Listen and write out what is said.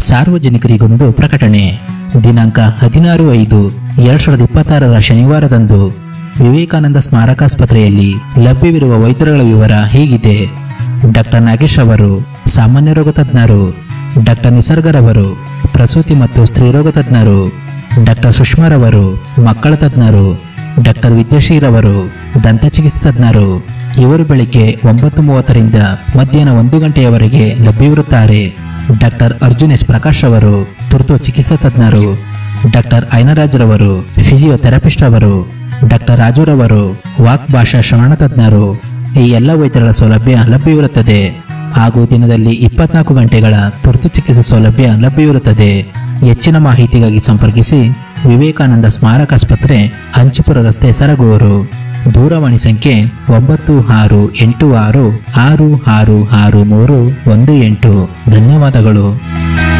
ಸಾರ್ವಜನಿಕರಿಗೊಂದು ಪ್ರಕಟಣೆ ದಿನಾಂಕ ಹದಿನಾರು ಐದು ಎರಡ್ ಸಾವಿರದ ಇಪ್ಪತ್ತಾರರ ಶನಿವಾರದಂದು ವಿವೇಕಾನಂದ ಸ್ಮಾರಕಾಸ್ಪತ್ರೆಯಲ್ಲಿ ಲಭ್ಯವಿರುವ ವೈದ್ಯರುಗಳ ವಿವರ ಹೀಗಿದೆ ಡಾಕ್ಟರ್ ನಾಗೇಶ್ ಅವರು ಸಾಮಾನ್ಯ ರೋಗ ತಜ್ಞರು ಡಾಕ್ಟರ್ ನಿಸರ್ಗರವರು ಪ್ರಸೂತಿ ಮತ್ತು ಸ್ತ್ರೀರೋಗ ತಜ್ಞರು ಡಾಕ್ಟರ್ ಸುಷ್ಮಾರವರು ಮಕ್ಕಳ ತಜ್ಞರು ಡಾಕ್ಟರ್ ವಿದ್ಯಾಶ್ರೀರವರು ದಂತ ಚಿಕಿತ್ಸೆ ತಜ್ಞರು ಇವರು ಬೆಳಿಗ್ಗೆ ಒಂಬತ್ತು ಮೂವತ್ತರಿಂದ ಮಧ್ಯಾಹ್ನ ಒಂದು ಗಂಟೆಯವರೆಗೆ ಲಭ್ಯವಿರುತ್ತಾರೆ ಡಾಕ್ಟರ್ ಅರ್ಜುನ್ ಎಸ್ ಪ್ರಕಾಶ್ ಅವರು ತುರ್ತು ಚಿಕಿತ್ಸಾ ತಜ್ಞರು ಡಾಕ್ಟರ್ ಐನರಾಜ್ರವರು ಫಿಸಿಯೋಥೆರಪಿಸ್ಟ್ ಅವರು ಡಾಕ್ಟರ್ ರಾಜುರವರು ವಾಕ್ ಭಾಷಾ ಶ್ರವಣ ತಜ್ಞರು ಈ ಎಲ್ಲ ವೈದ್ಯರ ಸೌಲಭ್ಯ ಲಭ್ಯವಿರುತ್ತದೆ ಹಾಗೂ ದಿನದಲ್ಲಿ ಇಪ್ಪತ್ನಾಲ್ಕು ಗಂಟೆಗಳ ತುರ್ತು ಚಿಕಿತ್ಸೆ ಸೌಲಭ್ಯ ಲಭ್ಯವಿರುತ್ತದೆ ಹೆಚ್ಚಿನ ಮಾಹಿತಿಗಾಗಿ ಸಂಪರ್ಕಿಸಿ ವಿವೇಕಾನಂದ ಸ್ಮಾರಕ ಆಸ್ಪತ್ರೆ ಹಂಚಿಪುರ ರಸ್ತೆ ಸರಗೂರು ದೂರವಾಣಿ ಸಂಖ್ಯೆ ಒಂಬತ್ತು ಆರು ಎಂಟು ಆರು ಆರು ಆರು ಆರು ಮೂರು ಒಂದು ಎಂಟು ಧನ್ಯವಾದಗಳು